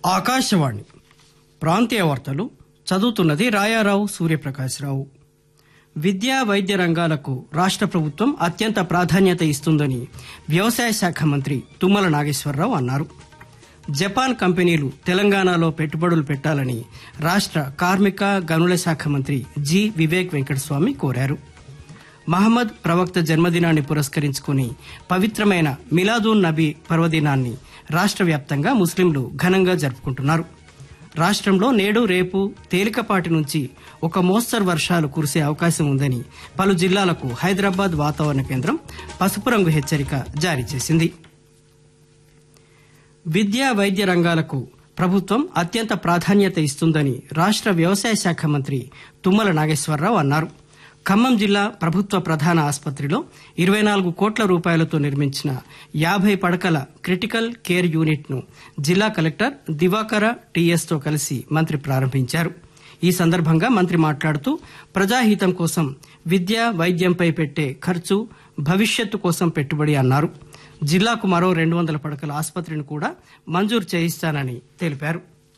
ఆకాశవాణి ప్రాంతీయ వార్తలు చదువుతున్నది రాయారావు సూర్యప్రకాశ్రావు విద్యా వైద్య రంగాలకు రాష్ట ప్రభుత్వం అత్యంత ప్రాధాన్యత ఇస్తుందని వ్యవసాయ శాఖ మంత్రి తుమ్మల నాగేశ్వరరావు అన్నారు జపాన్ కంపెనీలు తెలంగాణలో పెట్టుబడులు పెట్టాలని రాష్ట కార్మిక గనుల శాఖ మంత్రి జి వివేక్ వెంకటస్వామి కోరారు మహమ్మద్ ప్రవక్త జన్మదినాన్ని పురస్కరించుకుని పవిత్రమైన మిలాదూన్ నబీ పర్వదినాన్ని రాష్ట్ర వ్యాప్తంగా ముస్లింలు ఘనంగా జరుపుకుంటున్నారు రాష్ట్రంలో నేడు రేపు తేలికపాటి నుంచి ఒక మోస్తరు వర్షాలు కురిసే అవకాశం ఉందని పలు జిల్లాలకు హైదరాబాద్ వాతావరణ కేంద్రం పసుపు రంగు హెచ్చరిక జారీ చేసింది విద్యా వైద్య రంగాలకు ప్రభుత్వం అత్యంత ప్రాధాన్యత ఇస్తుందని రాష్ట్ర వ్యవసాయ శాఖ మంత్రి తుమ్మల నాగేశ్వరరావు అన్నారు ఖమ్మం జిల్లా ప్రభుత్వ ప్రధాన ఆసుపత్రిలో ఇరవై నాలుగు కోట్ల రూపాయలతో నిర్మించిన యాభై పడకల క్రిటికల్ కేర్ యూనిట్ ను జిల్లా కలెక్టర్ దివాకర టీఎస్ తో కలిసి మంత్రి ప్రారంభించారు ఈ సందర్భంగా మంత్రి మాట్లాడుతూ ప్రజాహితం కోసం విద్య వైద్యంపై పెట్టే ఖర్చు భవిష్యత్తు కోసం పెట్టుబడి అన్నారు జిల్లాకు మరో రెండు వందల పడకల ఆసుపత్రిని కూడా మంజూరు చేయిస్తానని తెలిపారు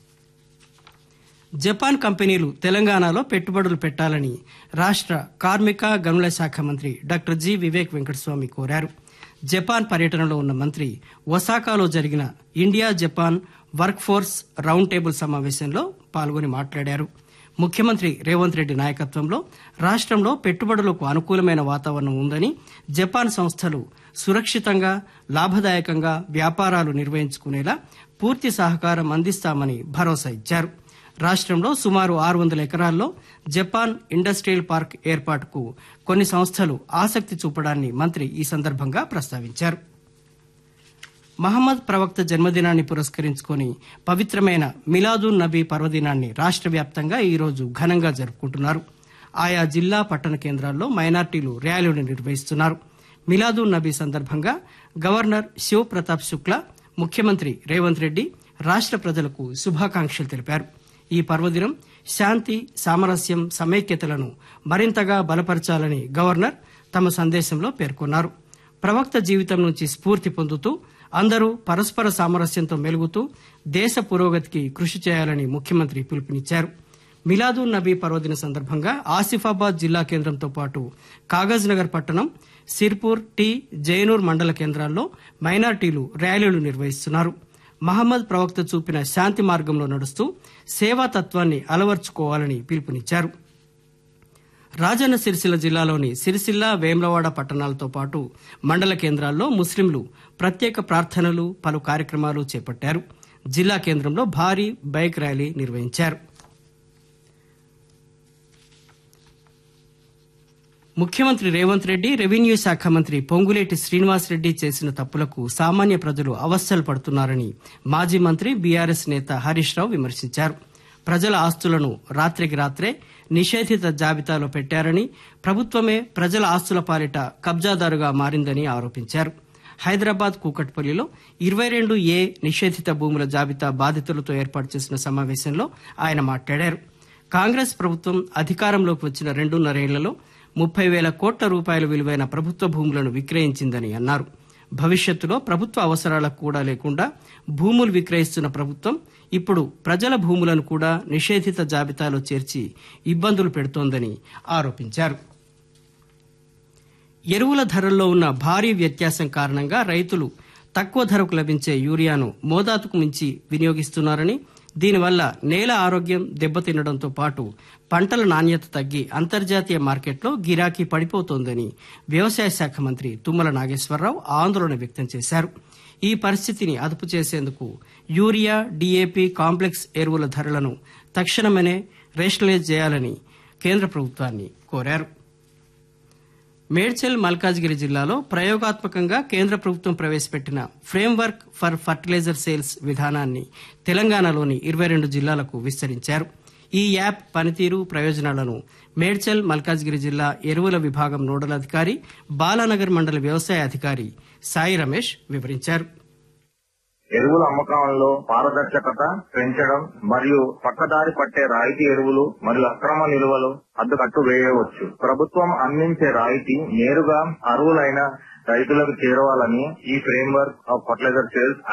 జపాన్ కంపెనీలు తెలంగాణలో పెట్టుబడులు పెట్టాలని రాష్ట కార్మిక గనుల శాఖ మంత్రి డాక్టర్ జి వివేక్ వెంకటస్వామి కోరారు జపాన్ పర్యటనలో ఉన్న మంత్రి ఒసాకాలో జరిగిన India Japan work force round table సమావేశంలో పాల్గొని మాట్లాడారు ముఖ్యమంత్రి రేవంత్ రెడ్డి నాయకత్వంలో రాష్ట్రంలో పెట్టుబడులకు అనుకూలమైన వాతావరణం ఉందని జపాన్ సంస్థలు సురక్షితంగా లాభదాయకంగా వ్యాపారాలు నిర్వహించుకునేలా పూర్తి సహకారం అందిస్తామని భరోసా ఇచ్చారు రాష్ట్రంలో సుమారు ఆరు వందల ఎకరాల్లో జపాన్ ఇండస్ట్రియల్ పార్క్ ఏర్పాటుకు కొన్ని సంస్థలు ఆసక్తి చూపడాన్ని మంత్రి ఈ సందర్భంగా ప్రస్తావించారు మహమ్మద్ ప్రవక్త జన్మదినాన్ని పురస్కరించుకుని పవిత్రమైన మిలాదూన్ నబీ పర్వదినాన్ని రాష్ట్ర వ్యాప్తంగా ఈరోజు ఘనంగా జరుపుకుంటున్నారు ఆయా జిల్లా పట్టణ కేంద్రాల్లో మైనార్టీలు ర్యాలీలు నిర్వహిస్తున్నారు మిలాదూన్ నబీ సందర్భంగా గవర్నర్ శివ్ ప్రతాప్ శుక్లా ముఖ్యమంత్రి రేవంత్ రెడ్డి రాష్ట్ర ప్రజలకు శుభాకాంక్షలు తెలిపారు ఈ పర్వదినం శాంతి సామరస్యం సమైక్యతలను మరింతగా బలపరచాలని గవర్నర్ తమ సందేశంలో పేర్కొన్నారు ప్రవక్త జీవితం నుంచి స్ఫూర్తి పొందుతూ అందరూ పరస్పర సామరస్యంతో మెలుగుతూ దేశ పురోగతికి కృషి చేయాలని ముఖ్యమంత్రి పిలుపునిచ్చారు మిలాదూన్ నబీ పర్వదిన సందర్భంగా ఆసిఫాబాద్ జిల్లా కేంద్రంతో పాటు కాగజ్ నగర్ పట్టణం సిర్పూర్ టీ జైనూర్ మండల కేంద్రాల్లో మైనార్టీలు ర్యాలీలు నిర్వహిస్తున్నారు మహమ్మద్ ప్రవక్త చూపిన శాంతి మార్గంలో నడుస్తూ సేవా తత్వాన్ని అలవర్చుకోవాలని పిలుపునిచ్చారు రాజన్న సిరిసిల్ల జిల్లాలోని సిరిసిల్ల వేమ్లవాడ పట్టణాలతో పాటు మండల కేంద్రాల్లో ముస్లింలు ప్రత్యేక ప్రార్థనలు పలు కార్యక్రమాలు చేపట్టారు జిల్లా కేంద్రంలో భారీ బైక్ ర్యాలీ నిర్వహించారు ముఖ్యమంత్రి రేవంత్ రెడ్డి రెవెన్యూ శాఖ మంత్రి పొంగులేటి శ్రీనివాసరెడ్డి చేసిన తప్పులకు సామాన్య ప్రజలు అవస్థలు పడుతున్నారని మాజీ మంత్రి బీఆర్ఎస్ నేత హరీష్ రావు విమర్శించారు ప్రజల ఆస్తులను రాత్రికి రాత్రే నిషేధిత జాబితాలో పెట్టారని ప్రభుత్వమే ప్రజల ఆస్తుల పాలిట కబ్జాదారుగా మారిందని ఆరోపించారు హైదరాబాద్ కూకట్పల్లిలో ఇరవై రెండు ఏ నిషేధిత భూముల జాబితా బాధితులతో ఏర్పాటు చేసిన సమావేశంలో ఆయన మాట్లాడారు కాంగ్రెస్ ప్రభుత్వం అధికారంలోకి వచ్చిన రెండున్నరేళ్లలో ముప్పై వేల కోట్ల రూపాయల విలువైన ప్రభుత్వ భూములను విక్రయించిందని అన్నారు భవిష్యత్తులో ప్రభుత్వ అవసరాలకు కూడా లేకుండా భూములు విక్రయిస్తున్న ప్రభుత్వం ఇప్పుడు ప్రజల భూములను కూడా నిషేధిత జాబితాలో చేర్చి ఇబ్బందులు పెడుతోందని ఆరోపించారు ఎరువుల ధరల్లో ఉన్న భారీ వ్యత్యాసం కారణంగా రైతులు తక్కువ ధరకు లభించే యూరియాను మోతాదుకు మించి వినియోగిస్తున్నారని దీనివల్ల నేల ఆరోగ్యం దెబ్బతినడంతో పాటు పంటల నాణ్యత తగ్గి అంతర్జాతీయ మార్కెట్లో గిరాకీ పడిపోతోందని వ్యవసాయ శాఖ మంత్రి తుమ్మల నాగేశ్వరరావు ఆందోళన వ్యక్తం చేశారు ఈ పరిస్థితిని అదుపు చేసేందుకు యూరియా డీఏపీ కాంప్లెక్స్ ఎరువుల ధరలను తక్షణమే రేషనలైజ్ చేయాలని కేంద్ర ప్రభుత్వాన్ని కోరారు మేడ్చల్ మల్కాజ్గిరి జిల్లాలో ప్రయోగాత్మకంగా కేంద్ర ప్రభుత్వం ప్రవేశపెట్టిన ఫ్రేమ్వర్క్ ఫర్ ఫర్టిలైజర్ సేల్స్ విధానాన్ని తెలంగాణలోని ఇరవై రెండు జిల్లాలకు విస్తరించారు ఈ యాప్ పనితీరు ప్రయోజనాలను మేడ్చల్ మల్కాజ్గిరి జిల్లా ఎరువుల విభాగం నోడల్ అధికారి బాలానగర్ మండల వ్యవసాయ అధికారి సాయి రమేష్ వివరించారు ఎరువుల అమ్మకంలో పారదర్శకత పెంచడం మరియు పక్కదారి పట్టే రాయితీ ఎరువులు మరియు అక్రమ నిల్వలు అడ్డుకట్టు వేయవచ్చు ప్రభుత్వం అందించే రాయితీ నేరుగా అర్హులైన రైతులకు చేరవాలని ఈ ఫ్రేమ్వర్క్ ఆఫ్ ఫర్టిలైజర్ సేల్స్